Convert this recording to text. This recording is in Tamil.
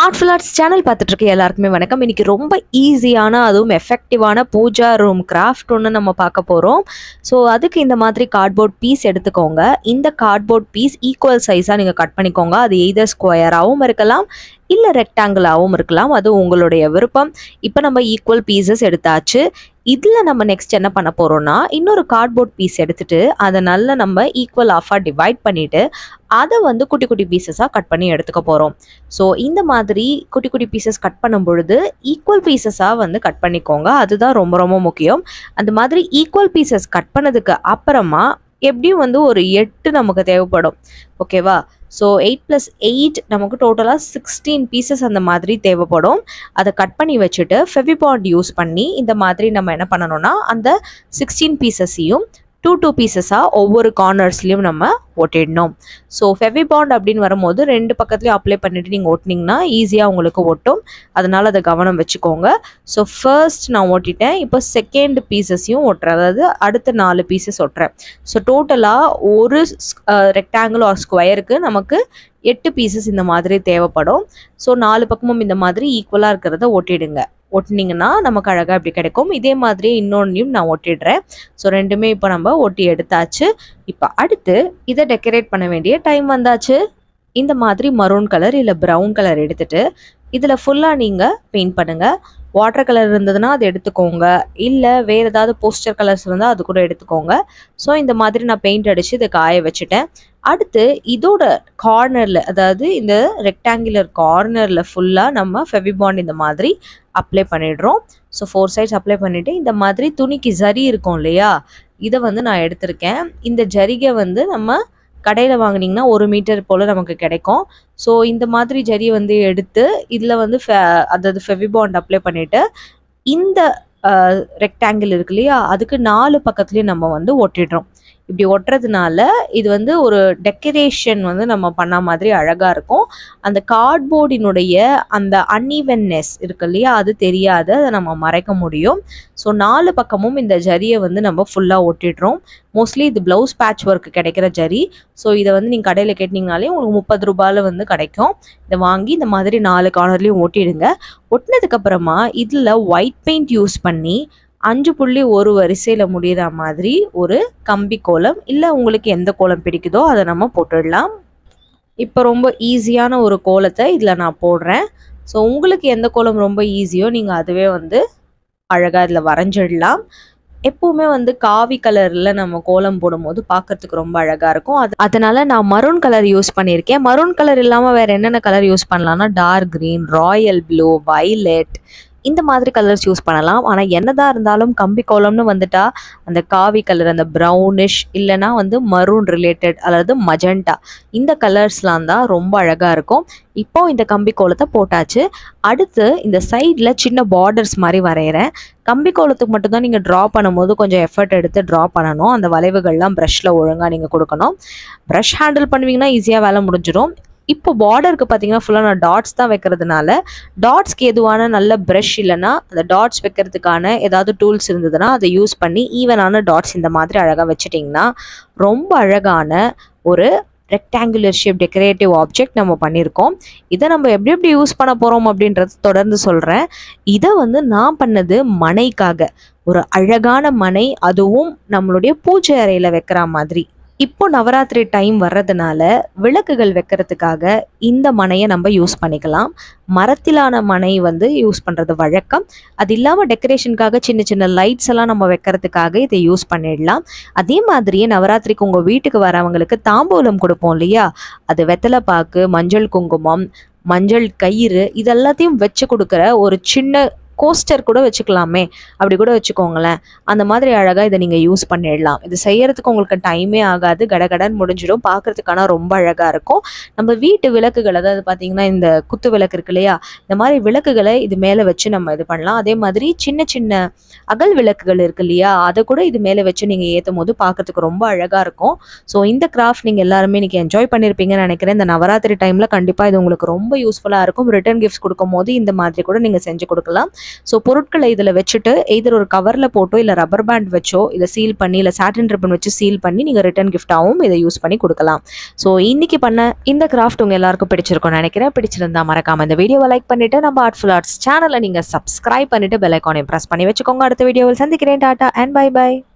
ஆர்ட்ஃபுல் ஆர்ட்ஸ் சேனல் பார்த்துட்டு இருக்க எல்லாருக்குமே வணக்கம் இன்னைக்கு ரொம்ப ஈஸியான அதுவும் எஃபெக்டிவான பூஜா ரூம் கிராஃப்ட் ஒன்று நம்ம பார்க்க போகிறோம் ஸோ அதுக்கு இந்த மாதிரி கார்ட்போர்ட் பீஸ் எடுத்துக்கோங்க இந்த கார்ட்போர்ட் பீஸ் ஈக்குவல் சைஸாக நீங்கள் கட் பண்ணிக்கோங்க அது எய்தர் ஸ்கொயராகவும் இருக்கலாம் இல்லை ரெக்டாங்கிளாகவும் இருக்கலாம் அது உங்களுடைய விருப்பம் இப்போ நம்ம ஈக்குவல் பீசஸ் எடுத்தாச்சு இதில் நம்ம நெக்ஸ்ட் என்ன பண்ண போகிறோம்னா இன்னொரு கார்ட்போர்ட் பீஸ் எடுத்துட்டு அதை நல்லா நம்ம ஈக்குவல் ஆஃபாக டிவைட் பண்ணிவிட்டு அதை வந்து குட்டி குட்டி பீசஸாக கட் பண்ணி எடுத்துக்க போகிறோம் ஸோ இந்த மாதிரி குட்டி குட்டி பீசஸ் கட் பண்ணும் பொழுது ஈக்குவல் பீசஸாக வந்து கட் பண்ணிக்கோங்க அதுதான் ரொம்ப ரொம்ப முக்கியம் அந்த மாதிரி ஈக்குவல் பீசஸ் கட் பண்ணதுக்கு அப்புறமா எப்படியும் வந்து ஒரு எட்டு நமக்கு தேவைப்படும் ஓகேவா ஸோ எயிட் ப்ளஸ் எயிட் நமக்கு டோட்டலாக சிக்ஸ்டீன் பீசஸ் அந்த மாதிரி தேவைப்படும் அதை கட் பண்ணி வச்சுட்டு ஃபெவிபாண்ட் யூஸ் பண்ணி இந்த மாதிரி நம்ம என்ன பண்ணணும்னா அந்த சிக்ஸ்டீன் பீசஸையும் டூ டூ பீசஸாக ஒவ்வொரு கார்னர்ஸ்லையும் நம்ம ஒட்டிடணும் ஸோ ஃபெவிபாண்ட் அப்படின்னு வரும்போது ரெண்டு பக்கத்துலையும் அப்ளை பண்ணிவிட்டு நீங்கள் ஒட்டினீங்கன்னா ஈஸியாக உங்களுக்கு ஒட்டும் அதனால் அதை கவனம் வச்சுக்கோங்க ஸோ ஃபர்ஸ்ட் நான் ஓட்டிட்டேன் இப்போ செகண்ட் பீசஸையும் ஒட்டுறேன் அதாவது அடுத்த நாலு பீசஸ் ஒட்டுறேன் ஸோ டோட்டலாக ஒரு ரெக்டாங்கிள் ஆர் ஸ்கொயருக்கு நமக்கு எட்டு பீசஸ் இந்த மாதிரி தேவைப்படும் ஸோ நாலு பக்கமும் இந்த மாதிரி ஈக்குவலாக இருக்கிறத ஒட்டிடுங்க ஒட்டினீங்கன்னா நமக்கு அழகாக இப்படி கிடைக்கும் இதே மாதிரி இன்னொன்றையும் நான் ஒட்டிடுறேன் ஸோ ரெண்டுமே இப்போ நம்ம ஒட்டி எடுத்தாச்சு இப்போ அடுத்து இதை டெக்கரேட் பண்ண வேண்டிய டைம் வந்தாச்சு இந்த மாதிரி மரூன் கலர் இல்லை ப்ரௌன் கலர் எடுத்துட்டு இதில் ஃபுல்லாக நீங்கள் பெயிண்ட் பண்ணுங்கள் வாட்டர் கலர் இருந்ததுன்னா அது எடுத்துக்கோங்க இல்லை வேறு ஏதாவது போஸ்டர் கலர்ஸ் இருந்தால் அது கூட எடுத்துக்கோங்க ஸோ இந்த மாதிரி நான் பெயிண்ட் அடித்து இதை காய வச்சுட்டேன் அடுத்து இதோட கார்னரில் அதாவது இந்த ரெக்டாங்குலர் கார்னரில் ஃபுல்லாக நம்ம ஃபெவிபாண்ட் இந்த மாதிரி அப்ளை பண்ணிடுறோம் ஸோ ஃபோர் சைட்ஸ் அப்ளை பண்ணிவிட்டு இந்த மாதிரி துணிக்கு ஜரி இருக்கும் இல்லையா இதை வந்து நான் எடுத்திருக்கேன் இந்த ஜரிகை வந்து நம்ம கடையில் வாங்கினீங்கன்னா ஒரு மீட்டர் போல் நமக்கு கிடைக்கும் ஸோ இந்த மாதிரி ஜரியை வந்து எடுத்து இதில் வந்து ஃபெ அதாவது ஃபெவிபாண்ட் அப்ளை பண்ணிவிட்டு இந்த ரெக்டாங்கிள் இருக்கு இல்லையா அதுக்கு நாலு பக்கத்துலேயும் நம்ம வந்து ஒட்டிடுறோம் இப்படி ஒட்டுறதுனால இது வந்து ஒரு டெக்கரேஷன் வந்து நம்ம பண்ண மாதிரி அழகாக இருக்கும் அந்த கார்ட்போர்டினுடைய அந்த அன்இவன்னஸ் இருக்கு இல்லையா அது தெரியாது அதை நம்ம மறைக்க முடியும் ஸோ நாலு பக்கமும் இந்த ஜரியை வந்து நம்ம ஃபுல்லாக ஒட்டிடுறோம் மோஸ்ட்லி இது ப்ளவுஸ் பேட்ச் ஒர்க் கிடைக்கிற ஜரி ஸோ இதை வந்து நீங்கள் கடையில் கேட்டிங்கனாலே உங்களுக்கு முப்பது ரூபாயில் வந்து கிடைக்கும் இதை வாங்கி இந்த மாதிரி நாலு கார்னர்லேயும் ஒட்டிடுங்க ஒட்டினதுக்கப்புறமா இதில் ஒயிட் பெயிண்ட் யூஸ் பண்ணி அஞ்சு புள்ளி ஒரு வரிசையில் முடிகிற மாதிரி ஒரு கம்பி கோலம் இல்லை உங்களுக்கு எந்த கோலம் பிடிக்குதோ அதை நம்ம போட்டுடலாம் இப்போ ரொம்ப ஈஸியான ஒரு கோலத்தை இதில் நான் போடுறேன் ஸோ உங்களுக்கு எந்த கோலம் ரொம்ப ஈஸியோ நீங்கள் அதுவே வந்து அழகாக இதில் வரைஞ்சிடலாம் எப்பவுமே வந்து காவி கலரில் நம்ம கோலம் போடும்போது பார்க்கறதுக்கு ரொம்ப அழகாக இருக்கும் அது அதனால் நான் மரூன் கலர் யூஸ் பண்ணியிருக்கேன் மரூன் கலர் இல்லாமல் வேறு என்னென்ன கலர் யூஸ் பண்ணலாம்னா dark green royal blue violet இந்த மாதிரி கலர்ஸ் யூஸ் பண்ணலாம் ஆனால் என்னதான் இருந்தாலும் கம்பி கோலம்னு வந்துட்டா அந்த காவி கலர் அந்த ப்ரௌனிஷ் இல்லைனா வந்து மரூன் ரிலேட்டட் அல்லது மஜெண்டா இந்த கலர்ஸ்லாம் தான் ரொம்ப அழகாக இருக்கும் இப்போ இந்த கம்பி கோலத்தை போட்டாச்சு அடுத்து இந்த சைடில் சின்ன பார்டர்ஸ் மாதிரி வரைகிறேன் கம்பி கோலத்துக்கு மட்டும்தான் நீங்கள் ட்ரா பண்ணும்போது கொஞ்சம் எஃபர்ட் எடுத்து ட்ரா பண்ணணும் அந்த வளைவுகள்லாம் ப்ரஷில் ஒழுங்காக நீங்கள் கொடுக்கணும் ப்ரஷ் ஹேண்டில் பண்ணுவீங்கன்னா ஈஸியாக வேலை முடிஞ்சிடும் இப்போ பார்டருக்கு பார்த்தீங்கன்னா ஃபுல்லாக நான் டாட்ஸ் தான் வைக்கிறதுனால டாட்ஸ்க்கு எதுவான நல்ல ப்ரஷ் இல்லைன்னா அந்த டாட்ஸ் வைக்கிறதுக்கான ஏதாவது டூல்ஸ் இருந்ததுன்னா அதை யூஸ் பண்ணி ஈவனான டாட்ஸ் இந்த மாதிரி அழகாக வச்சுட்டிங்கன்னா ரொம்ப அழகான ஒரு ரெக்டாங்குலர் ஷேப் டெக்கரேட்டிவ் ஆப்ஜெக்ட் நம்ம பண்ணியிருக்கோம் இதை நம்ம எப்படி எப்படி யூஸ் பண்ண போகிறோம் அப்படின்றது தொடர்ந்து சொல்கிறேன் இதை வந்து நான் பண்ணது மனைக்காக ஒரு அழகான மனை அதுவும் நம்மளுடைய பூஜை அறையில் வைக்கிற மாதிரி இப்போ நவராத்திரி டைம் வர்றதுனால விளக்குகள் வைக்கிறதுக்காக இந்த மனையை நம்ம யூஸ் பண்ணிக்கலாம் மரத்திலான மனை வந்து யூஸ் பண்ணுறது வழக்கம் அது இல்லாமல் டெக்கரேஷனுக்காக சின்ன சின்ன லைட்ஸ் எல்லாம் நம்ம வைக்கிறதுக்காக இதை யூஸ் பண்ணிடலாம் அதே மாதிரியே நவராத்திரிக்கு உங்கள் வீட்டுக்கு வரவங்களுக்கு தாம்பூலம் கொடுப்போம் இல்லையா அது வெத்தலை பாக்கு மஞ்சள் குங்குமம் மஞ்சள் கயிறு இதெல்லாத்தையும் வச்சு கொடுக்குற ஒரு சின்ன கோஸ்டர் கூட வச்சுக்கலாமே அப்படி கூட வச்சுக்கோங்களேன் அந்த மாதிரி அழகாக இதை நீங்கள் யூஸ் பண்ணிடலாம் இது செய்யறதுக்கு உங்களுக்கு டைமே ஆகாது கடகடன் முடிஞ்சிடும் பார்க்கறதுக்கான ரொம்ப அழகாக இருக்கும் நம்ம வீட்டு விளக்குகள் அதாவது பார்த்தீங்கன்னா இந்த குத்து விளக்கு இருக்கு இல்லையா இந்த மாதிரி விளக்குகளை இது மேலே வச்சு நம்ம இது பண்ணலாம் அதே மாதிரி சின்ன சின்ன அகல் விளக்குகள் இருக்கு இல்லையா அதை கூட இது மேலே வச்சு நீங்கள் ஏற்றும் போது பார்க்கறதுக்கு ரொம்ப அழகாக இருக்கும் ஸோ இந்த கிராஃப்ட் நீங்கள் எல்லாருமே இன்னைக்கு என்ஜாய் பண்ணியிருப்பீங்கன்னு நினைக்கிறேன் இந்த நவராத்திரி டைமில் கண்டிப்பாக இது உங்களுக்கு ரொம்ப யூஸ்ஃபுல்லாக இருக்கும் ரிட்டர்ன் கிஃப்ட்ஸ் கொடுக்கும் போது இந்த மாதிரி கூட நீங்கள் செஞ்சு கொடுக்கலாம் ஸோ பொருட்களை இதில் வச்சுட்டு எதிர் ஒரு கவரில் போட்டோ இல்லை ரப்பர் பேண்ட் வச்சோ இதை சீல் பண்ணி இல்லை சாட்டின் ரிப்பன் வச்சு சீல் பண்ணி நீங்கள் ரிட்டன் கிஃப்டாகவும் இதை யூஸ் பண்ணி கொடுக்கலாம் ஸோ இன்னைக்கு பண்ண இந்த கிராஃப்ட் உங்கள் எல்லாருக்கும் பிடிச்சிருக்கும்னு நினைக்கிறேன் பிடிச்சிருந்தா மறக்காம இந்த வீடியோவை லைக் பண்ணிட்டு நம்ம ஆர்ட்ஃபுல் ஆர்ட்ஸ் சேனலை நீங்கள் சப்ஸ்கிரைப் பண்ணிட்டு பெல் ஐக்கானை ப்ரெஸ் பண்ணி வச்சுக்கோங்க அடுத்த வீடியோவில் சந்திக்கிறேன் டாட்டா அண்ட் பை பை